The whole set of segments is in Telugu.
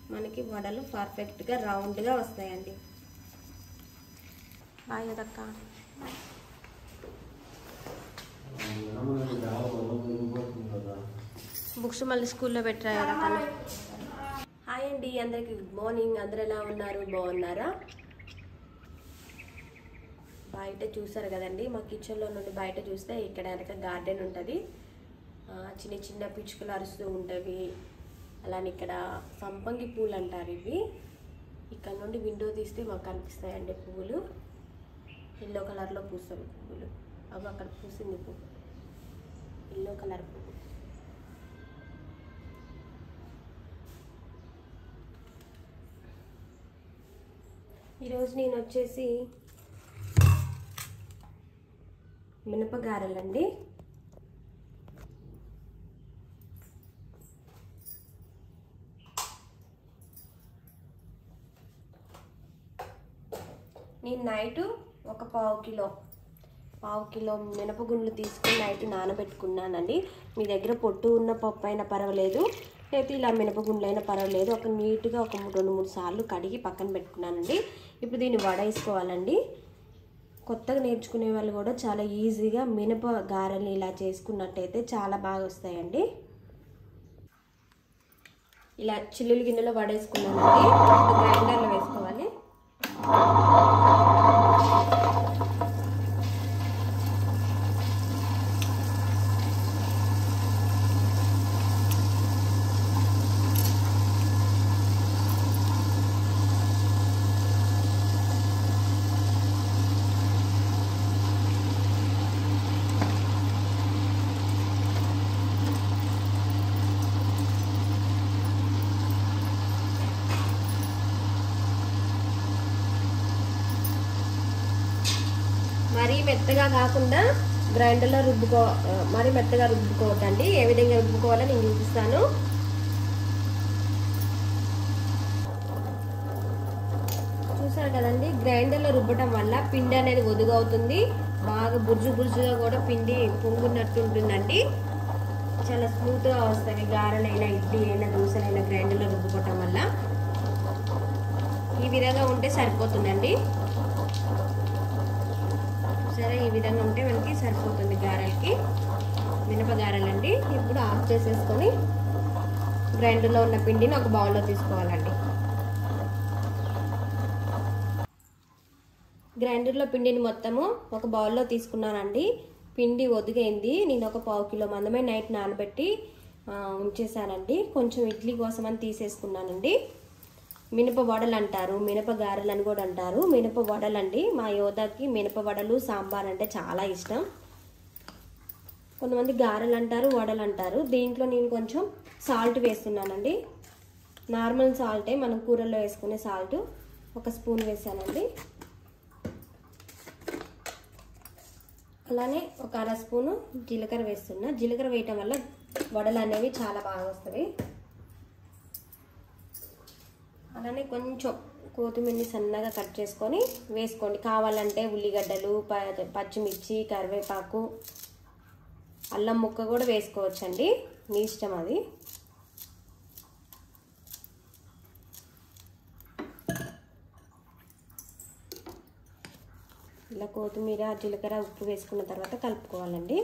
మనకి వడలు పర్ఫెక్ట్గా రౌండ్గా వస్తాయండి బాయ్ అదక్క బుక్స్ మళ్ళీ స్కూల్లో పెట్టారు కదా తను హాయ్ అండి అందరికి గుడ్ మార్నింగ్ అందరు ఎలా ఉన్నారు బాగున్నారా బయట చూసారు కదండి మా కిచెన్లో నుండి బయట చూస్తే ఇక్కడ వెనక గార్డెన్ ఉంటుంది ఆ, చిన్న చిన్న పిచ్చుకలు అరుస్తూ ఉంటవి అలానే ఇక్కడ సంపంగి పూలు అంటారు ఇవి ఇక్కడ నుండి విండో తీస్తే మాకు కనిపిస్తాయండి పువ్వులు ఎల్లో కలర్లో పూస్తాయి పువ్వులు అవి అక్కడ పూసింది పువ్వు ఎల్లో కలర్ పువ్వు ఈరోజు నేను వచ్చేసి మినపగారెలండి నేను నైట్ ఒక పావు కిలో పావు కిలో మినపగుండ్లు తీసుకొని నైట్ నానబెట్టుకున్నానండి మీ దగ్గర పొట్టు ఉన్న పప్పు అయినా పర్వాలేదు లేకపోతే ఇలా మినపగుండ్లు అయినా పర్వాలేదు ఒక నీట్గా ఒక మూడు- రెండు మూడు సార్లు కడిగి పక్కన పెట్టుకున్నానండి ఇప్పుడు దీన్ని వడేసుకోవాలండి కొత్తగా నేర్చుకునే వాళ్ళు కూడా చాలా ఈజీగా మినప గారెలు ఇలా చేసుకున్నట్టయితే చాలా బాగా వస్తాయండి ఇలా చిల్లులు గిన్నెలో వడేసుకున్నానండి ఇప్పుడు గ్రైండర్లో వేసుకోవాలి మరీ మెత్తగా కాకుండా గ్రైండర్లో రుబ్బుకో ఆ, మరీ మెత్తగా రుబ్బుకోవద్దండి ఏ విధంగా రుబ్బుకోవాలో నేను చూపిస్తాను చూసారు కదండి గ్రైండర్లో రుబ్బటం వల్ల పిండి అనేది ఒదుగవుతుంది బాగా బుర్జు బుర్జుగా కూడా పిండి పొంగున్నట్టు ఉంటుందండి చాలా స్మూత్గా వస్తాయి గారెలైనా ఇడ్లీ అయినా దోశలైనా గ్రైండర్లో రుబ్బుకోవటం వల్ల ఈ విధంగా ఉంటే సరిపోతుందండి సరే ఈ విధంగా ఉంటే మనకి సరిపోతుంది గారెలకి మినప గారెలండి ఇప్పుడు ఆఫ్ చేసేసుకొని గ్రైండర్లో ఉన్న పిండిని ఒక బౌల్లో తీసుకోవాలండి గ్రైండర్లో పిండిని మొత్తము ఒక బౌల్లో తీసుకున్నానండి పిండి ఒదిగైంది నేను ఒక పావు కిలో మందమే నైట్ నానబెట్టి ఆ, ఉంచేసానండి కొంచెం ఇడ్లీ కోసం అని తీసేసుకున్నానండి మినప వడలు అంటారు మినప గారెలు అని కూడా అంటారు మినప వడలు అండి మా యోధాకి మినప వడలు సాంబార్ అంటే చాలా ఇష్టం కొంతమంది గారెలు అంటారు వడలు అంటారు దీంట్లో నేను కొంచెం సాల్ట్ వేస్తున్నానండి నార్మల్ సాల్టే మనం కూరల్లో వేసుకునే సాల్ట్ ఒక స్పూన్ వేసానండి అలానే ఒక అర స్పూను జీలకర్ర వేస్తున్నా జీలకర్ర వేయటం వల్ల వడలు అనేవి చాలా బాగా వస్తాయి అలానే కొంచెం కొత్తిమీరని సన్నగా కట్ చేసుకొని వేసుకోండి కావాలంటే ఉల్లిగడ్డలు ప- పచ్చిమిర్చి కరివేపాకు అల్లం ముక్క కూడా వేసుకోవచ్చండి మీ ఇష్టం అది ఇలా కొత్తిమీర జీలకర్ర ఉప్పు వేసుకున్న తర్వాత కలుపుకోవాలండి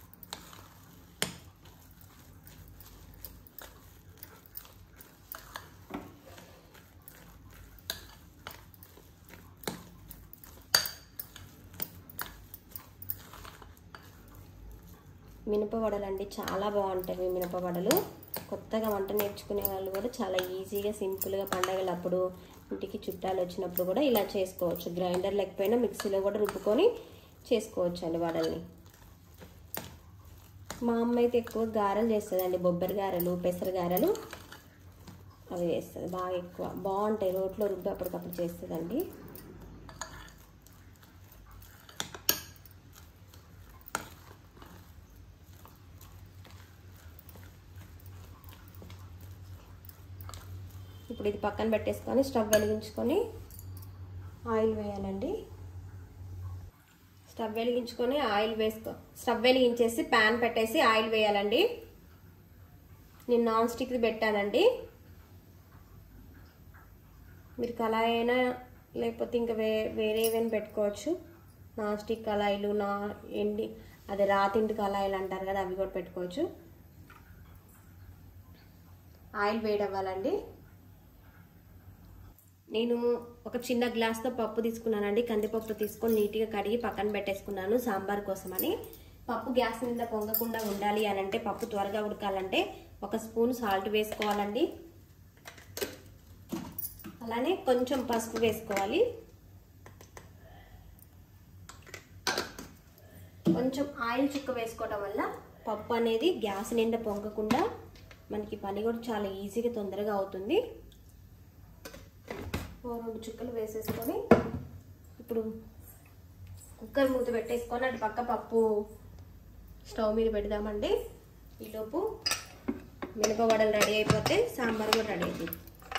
మినపవడలు అండి చాలా బాగుంటాయి మినపవడలు కొత్తగా వంట నేర్చుకునే వాళ్ళు కూడా చాలా ఈజీగా సింపుల్గా పండగలప్పుడు ఇంటికి చుట్టాలు వచ్చినప్పుడు కూడా ఇలా చేసుకోవచ్చు గ్రైండర్ లేకపోయినా మిక్సీలో కూడా రుబ్బుకొని చేసుకోవచ్చు అండి వడల్ని మా అమ్మ అయితే ఎక్కువ గారెలు చేస్తుందండి బొబ్బరి గారెలు పెసర గారెలు అవి చేస్తుంది బాగా ఎక్కువ బాగుంటాయి రోట్లో రుబ్బి అప్పటికప్పుడు చేస్తుందండి ఇప్పుడు ఇది పక్కన పెట్టేసుకొని స్టవ్ వెలిగించుకొని ఆయిల్ వేయాలండి స్టవ్ వెలిగించుకొని ఆయిల్ వేసుకో స్టవ్ వెలిగించేసి ప్యాన్ పెట్టేసి ఆయిల్ వేయాలండి నేను నాన్ స్టిక్ది పెట్టానండి మీరు కళాయి అయినా లేకపోతే ఇంకా వే వేరే ఏమైనా పెట్టుకోవచ్చు నాన్ స్టిక్ కళాయిలు నా ఎండి అదే రాతింటి కళాయిలు అంటారు కదా అవి కూడా పెట్టుకోవచ్చు ఆయిల్ వేడవ్వాలండి నేను ఒక చిన్న గ్లాస్తో పప్పు తీసుకున్నానండి కందిపప్పు తీసుకొని నీట్గా కడిగి పక్కన పెట్టేసుకున్నాను సాంబార్ కోసమని పప్పు గ్యాస్ మీద పొంగకుండా ఉండాలి అని అంటే పప్పు త్వరగా ఉడకాలంటే ఒక స్పూన్ సాల్ట్ వేసుకోవాలండి అలానే కొంచెం పసుపు వేసుకోవాలి కొంచెం ఆయిల్ చుక్క వేసుకోవడం వల్ల పప్పు అనేది గ్యాస్ నిండా పొంగకుండా మనకి పని కూడా చాలా ఈజీగా తొందరగా అవుతుంది ఓ రెండు చుక్కలు వేసేసుకొని ఇప్పుడు కుక్కర్ మూత పెట్టేసుకొని అటు పక్క పప్పు స్టవ్ మీద పెడదామండి ఈలోపు మినప వడలు రెడీ అయిపోతే సాంబార్ కూడా రెడీ అయింది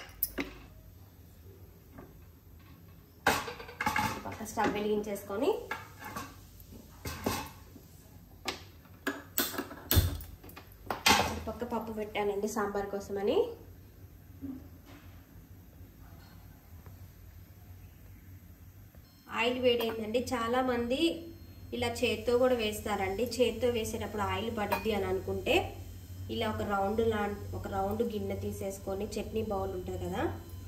పక్క స్టవ్ వెలిగించేసుకొని అటు పక్క పప్పు పెట్టానండి సాంబార్ కోసమని ఆయిల్ వేడైందండి చాలా మంది ఇలా చేత్తో కూడా వేస్తారండి చేత్తో వేసేటప్పుడు ఆయిల్ పడుద్ది అని అనుకుంటే ఇలా ఒక రౌండ్ లా ఒక రౌండ్ గిన్నె తీసేసుకొని చట్నీ బౌల్ ఉంటుంది కదా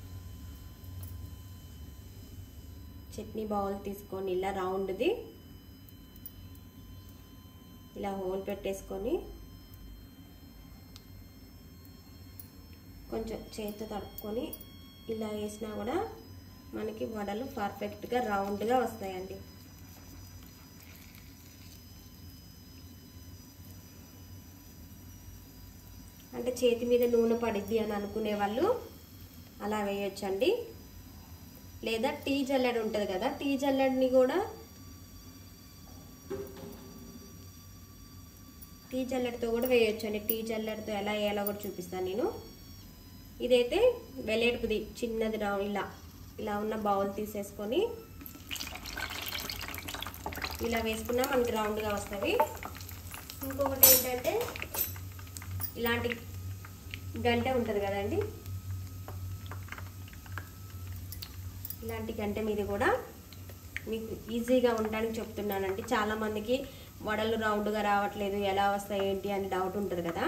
చట్నీ బౌల్ తీసుకొని ఇలా రౌండ్ది ఇలా హోల్ పెట్టేసుకొని కొంచెం చేతితో తడుపుకొని ఇలా వేసినా కూడా మనకి వడలు పర్ఫెక్ట్గా రౌండ్గా వస్తాయండి అంటే చేతి మీద నూనె పడిద్ది అని అనుకునే వాళ్ళు అలా వేయొచ్చండి లేదా టీ జల్లెడ ఉంటుంది కదా టీ జల్లెడని కూడా టీ జల్లెడతో కూడా వేయొచ్చండి టీ జల్లెడతో ఎలా వేయాలో కూడా చూపిస్తాను నేను ఇదైతే వెలేడుపుది చిన్నది రౌండ్ ఇలా ఇలా ఉన్న బౌల్ తీసేసుకొని ఇలా వేసుకున్నా మనకి రౌండ్గా వస్తుంది ఇంకొకటి ఏంటంటే ఇలాంటి గంట ఉంటుంది కదండి ఇలాంటి గంట మీద కూడా మీకు ఈజీగా ఉండడానికి చెప్తున్నానండి చాలామందికి వడలు రౌండ్గా రావట్లేదు ఎలా వస్తాయి ఏంటి అని డౌట్ ఉంటుంది కదా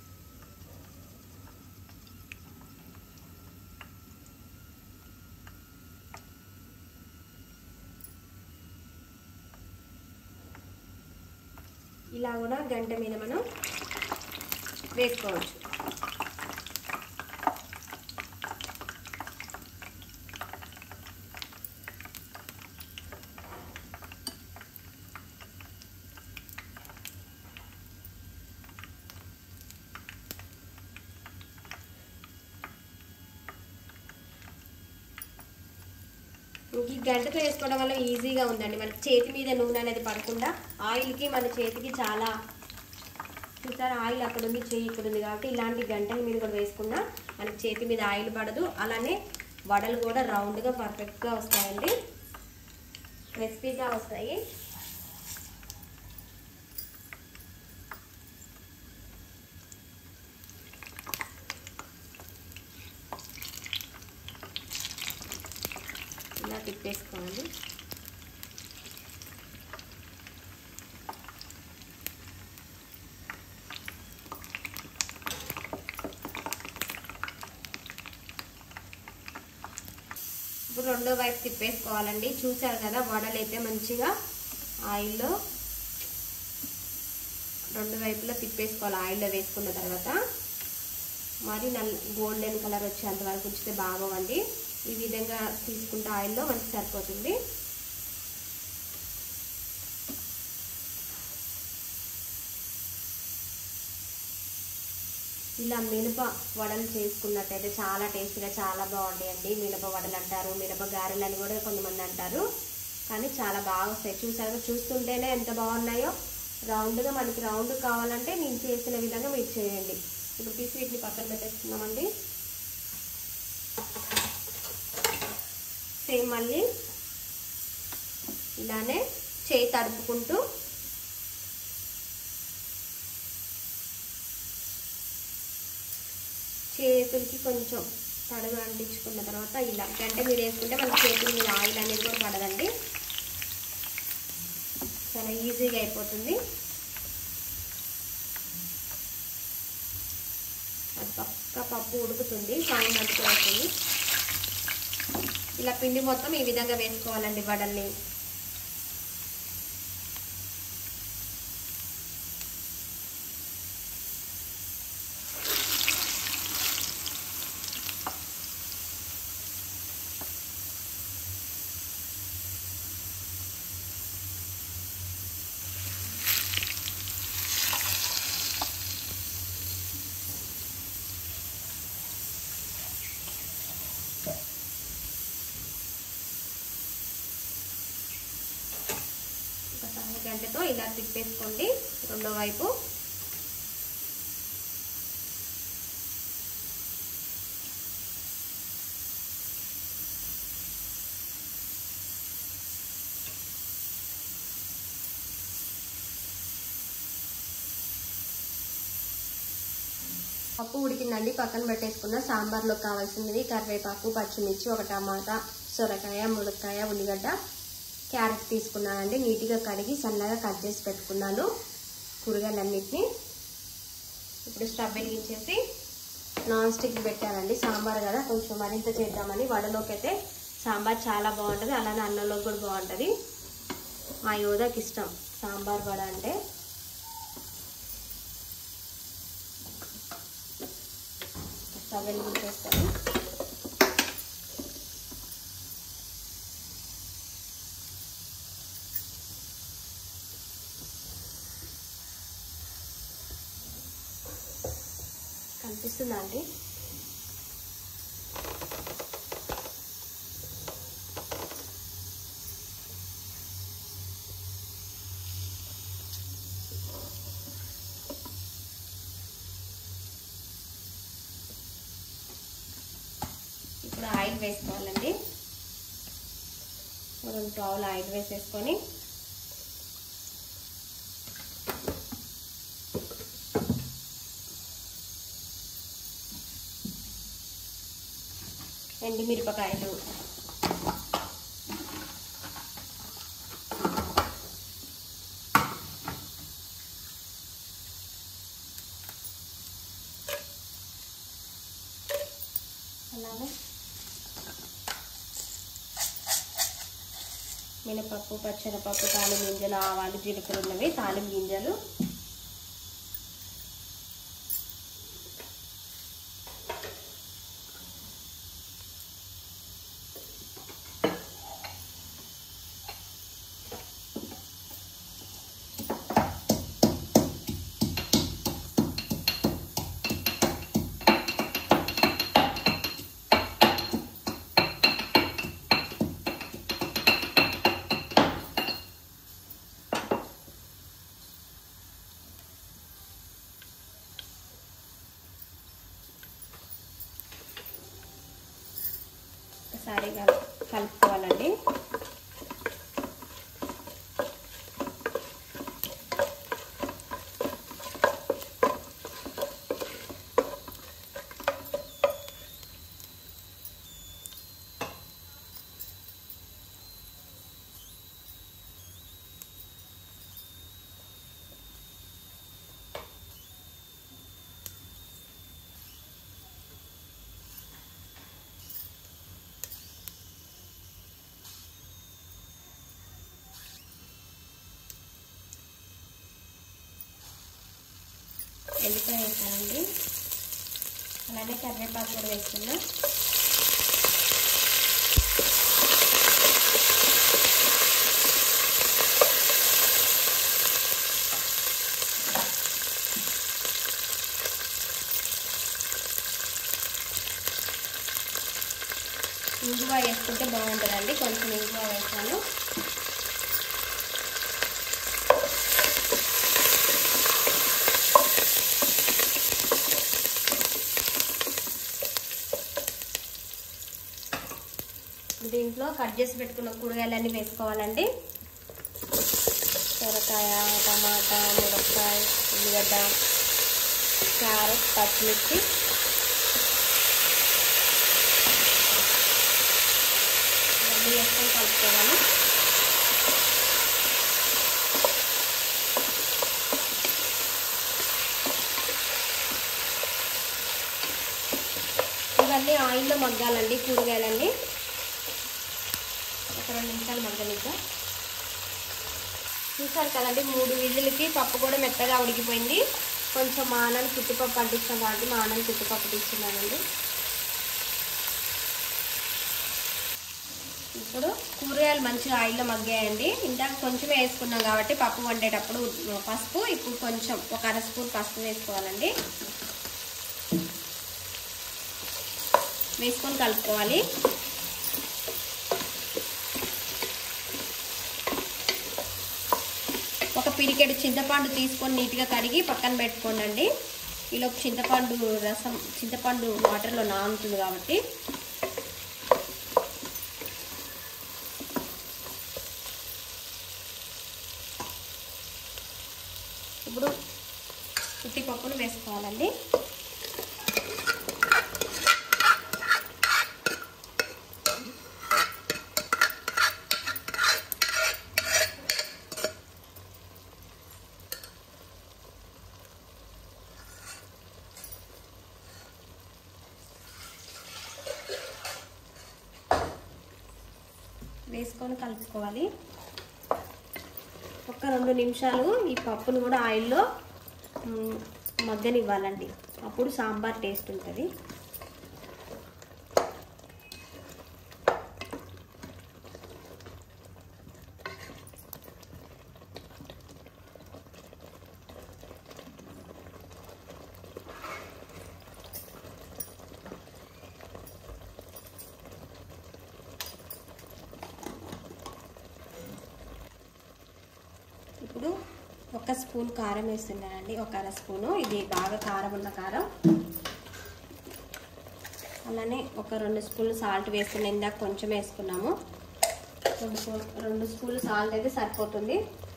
ఇలా కూడా గంట మీద మనం వేసుకోవచ్చు ఈ గంటతో వేసుకోవడం వల్ల ఈజీగా ఉందండి మనకి చేతి మీద నూనె అనేది పడకుండా ఆయిల్కి మన చేతికి చాలా చూసారా ఆయిల్ అక్కడ ఉంది చేయి ఇక్కడ ఉంది కాబట్టి ఇలాంటి గంటల మీద కూడా వేసుకున్నా మనకి చేతి మీద ఆయిల్ పడదు అలానే వడలు కూడా రౌండ్గా పర్ఫెక్ట్గా వస్తాయండి క్రిస్పీగా వస్తాయి ఇలా తిప్పేసుకోవాలి ఇప్పుడు రెండో వైపు తిప్పేసుకోవాలండి చూసారు కదా వడలు అయితే మంచిగా ఆయిల్లో రెండు వైపులా తిప్పేసుకోవాలి ఆయిల్లో వేసుకున్న తర్వాత మరి నల్ గోల్డెన్ కలర్ వచ్చేంత వరకు ఉంచితే బాగోవండి ఈ విధంగా తీసుకుంటే ఆయిల్లో మనకి సరిపోతుంది ఇలా మినప వడలు చేసుకున్నట్టయితే చాలా టేస్టీగా చాలా బాగుంటాయండి మినప వడలు అంటారు మినప గారెలు అని కూడా కొంతమంది అంటారు కానీ చాలా బాగా వస్తాయి చూసారు చూస్తుంటేనే ఎంత బాగున్నాయో రౌండ్గా మనకి రౌండ్ కావాలంటే నేను చేసిన విధంగా మీరు చేయండి ఇప్పుడు తీసి వీటిని పక్కన పెట్టేస్తున్నామండి సేమ్ మళ్ళీ ఇలానే చేయి తడుపుకుంటూ చేతులకి కొంచెం తడుగు అంటించుకున్న తర్వాత ఇలా గంట మీద వేసుకుంటే మన చేతుల మీద ఆయిల్ అనేది కూడా పడదండి చాలా ఈజీగా అయిపోతుంది అది పక్క పప్పు ఉడుకుతుంది సౌండ్ అంటూ వస్తుంది ఇలా పిండి మొత్తం ఈ విధంగా వేసుకోవాలండి వడల్ని ఒకసారి గంటతో ఇలా తిప్పేసుకోండి రెండో వైపు పప్పు ఉడికిందండి పక్కన పెట్టేసుకున్న సాంబార్లో కావాల్సినవి కరివేపాకు పచ్చిమిర్చి ఒక టమాటా సొరకాయ ములక్కాయ ఉల్లిగడ్డ క్యారెట్ తీసుకున్నానండి నీట్గా కడిగి సన్నగా కట్ చేసి పెట్టుకున్నాను కూరగాయలన్నిటిని ఇప్పుడు స్టవ్ వెలిగించేసి నాన్ స్టిక్ పెట్టానండి సాంబార్ కదా కొంచెం మరింత చేద్దామని వడలోకి అయితే సాంబార్ చాలా బాగుంటుంది అలానే అన్నంలో కూడా బాగుంటుంది మా యోధాకి ఇష్టం సాంబార్ వడ అంటే స్టవ్ వెలిగించేస్తాను కనిపిస్తుందా అండి ఇప్పుడు ఆయిల్ వేసుకోవాలండి రెండు పావులు ఆయిల్ వేసేసుకొని ఎండుమిరపకాయలు అలాగే మినపప్పు పచ్చనపప్పు తాలిం గింజలు ఆవాలు జీలకర్ర ఉన్నవి తాలిం గింజలు ఒకసారి కలు- కలుపుకోవాలండి ఎల్లిపాయ వేసానండి అలానే కరివేపాకు కూడా వేస్తున్నా ఇంగువ వేసుకుంటే బాగుంటుందండి కొంచెం ఇంగువ వేసాను దీంట్లో కట్ చేసి పెట్టుకున్న కూరగాయలన్నీ వేసుకోవాలండి సొరకాయ టమాటా మిరపకాయ ఉల్లిగడ్డ క్యారెట్ పచ్చిమిర్చి వేసుకొని కలుపుకోవాలి ఇవన్నీ ఆయిల్లో మగ్గాలండి కూరగాయలన్నీ ఒక రెండు నిమిషాలు మగ్గనిద్దాం చూసారు కదండి మూడు విజులకి పప్పు కూడా మెత్తగా ఉడికిపోయింది కొంచెం మా అన్నని పుట్టిపప్పు అంటిస్తాం కాబట్టి మా అన్నని పుట్టిపప్పు తీస్తున్నానండి ఇప్పుడు కూరగాయలు మంచిగా ఆయిల్లో మగ్గాయండి ఇందాక కొంచెం వేసుకున్నాం కాబట్టి పప్పు వండేటప్పుడు పసుపు ఇప్పుడు కొంచెం ఒక అర స్పూన్ పసుపు వేసుకోవాలండి వేసుకొని కలుపుకోవాలి ఒక పిరికెడు చింతపండు తీసుకొని నీట్గా కడిగి పక్కన పెట్టుకోండి ఈలోపు చింతపండు రసం చింతపండు వాటర్లో నానుతుంది కాబట్టి ఇప్పుడు ఉట్టిపప్పును వేసుకోవాలండి వేసుకొని కలుపుకోవాలి ఒక రెండు నిమిషాలు ఈ పప్పును కూడా ఆయిల్లో మ్, మగ్గనివ్వాలండి అప్పుడు సాంబార్ టేస్ట్ ఉంటుంది ఇప్పుడు ఒక స్పూన్ కారం వేస్తున్నానండి ఒక అర స్పూను ఇది బాగా కారం ఉన్న కారం అలానే ఒక రెండు స్పూన్లు సాల్ట్ వేస్తున్నా ఇందాక కొంచెం వేసుకున్నాము రెండు స్పూన్ రెండు స్పూన్లు సాల్ట్ అయితే సరిపోతుంది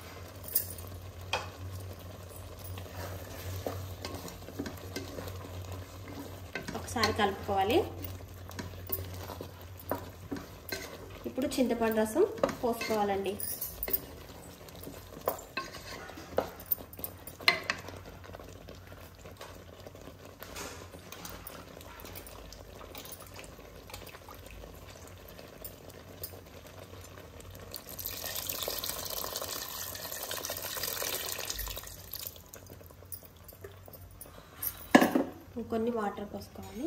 ఒకసారి కలుపుకోవాలి ఇప్పుడు చింతపండు రసం పోసుకోవాలండి ఇంకొన్ని వాటర్ పోసుకోవాలి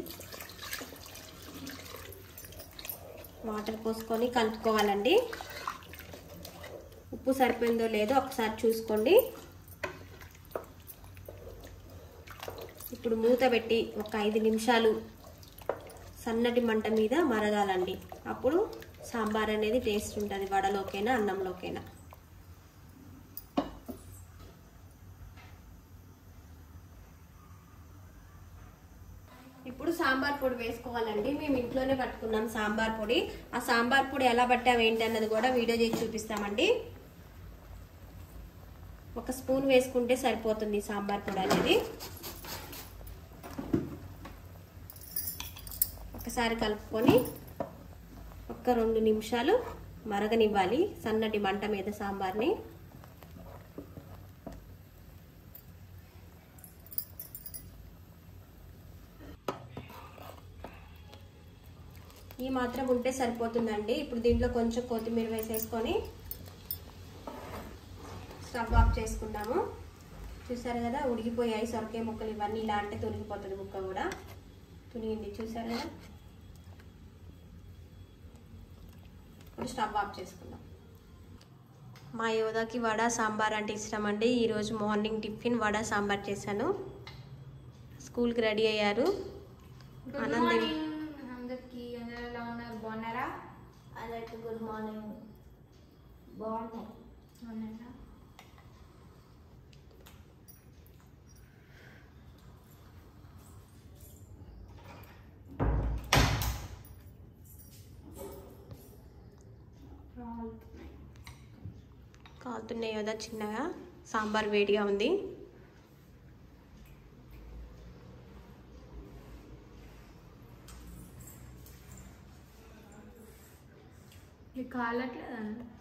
వాటర్ పోసుకొని కలుపుకోవాలండి ఉప్పు సరిపోయిందో లేదో ఒకసారి చూసుకోండి ఇప్పుడు మూత పెట్టి ఒక ఐదు నిమిషాలు సన్నటి మంట మీద మరగాలండి అప్పుడు సాంబార్ అనేది టేస్ట్ ఉంటుంది వడలోకైనా అన్నంలోకైనా ఇప్పుడు సాంబార్ పొడి వేసుకోవాలండి మేము ఇంట్లోనే పట్టుకున్నాం సాంబార్ పొడి ఆ సాంబార్ పొడి ఎలా పట్టాం ఏంటి అన్నది కూడా వీడియో చేసి చూపిస్తామండి ఒక స్పూన్ వేసుకుంటే సరిపోతుంది ఈ సాంబార్ పొడి అనేది ఒకసారి కలుపుకొని ఒక రెండు నిమిషాలు మరగనివ్వాలి సన్నటి మంట మీద సాంబార్ని ఈ మాత్రం ఉంటే సరిపోతుందండి ఇప్పుడు దీంట్లో కొంచెం కొత్తిమీర వేసేసుకొని స్టవ్ ఆఫ్ చేసుకుందాము చూసారు కదా ఉడికిపోయాయి సొరకాయ ముక్కలు ఇవన్నీ ఇలా అంటే తొలిగిపోతుంది ముక్క కూడా తునిగింది చూసారు కదా ఇప్పుడు స్టవ్ ఆఫ్ చేసుకుందాం మా యోధాకి వడ సాంబార్ అంటే ఇష్టం అండి ఈరోజు మార్నింగ్ టిఫిన్ వడ సాంబార్ చేశాను స్కూల్కి రెడీ అయ్యారు గుడ్ ఆనందం. మార్నింగ్ అందరికి అందరూ ఎలా ఉన్నారు బాగున్నారా అందరికి గుడ్ మార్నింగ్ బాగున్నాయి బాగున్నారా కాలుతున్నాయి కదా చిన్నగా సాంబార్ వేడిగా ఉంది మీకు కాలట్లేదా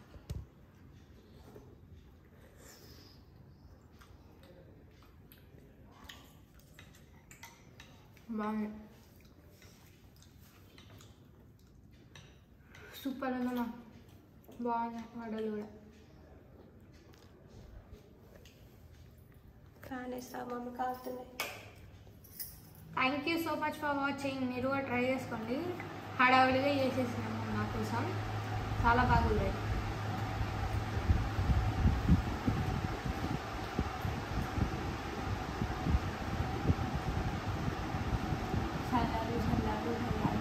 బాగుంది సూపర్ ఉందమ్మా బాగున్నాయి వడలు కూడా ఫ్యాన్ వేస్తా మమ్మీ కాలుతున్నాయి thank you so much for watching మీరు కూడా ట్రై చేసుకోండి హడావిడిగా చేసేసినాము నా కోసం చాలా బాగుంది చల్లారు చల్లారు చల్లారు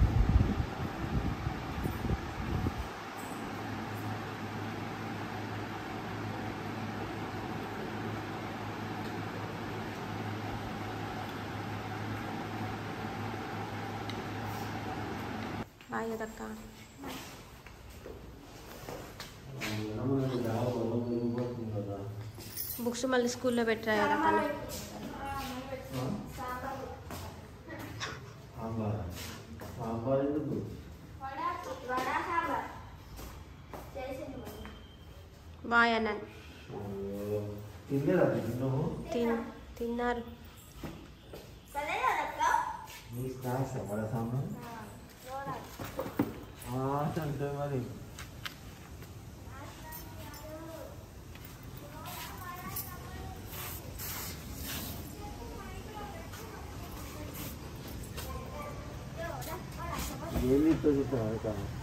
బాయ్ కదక్క బుక్స్ మళ్ళీ స్కూల్లో పెట్టరా కదా కన్నా సాంబార్ ఎందుకు వడ వడ సాంబార్ చేసింది మమ్మీ. బాయ్ అన్నాను తినలేదా నువ్వు తిన్ తిన్నారు సరే కదక్క నీ స్నాక్స్ వడ సాంబార్ అంటే మరి ఏంది ఇప్పుడు చూస్తాను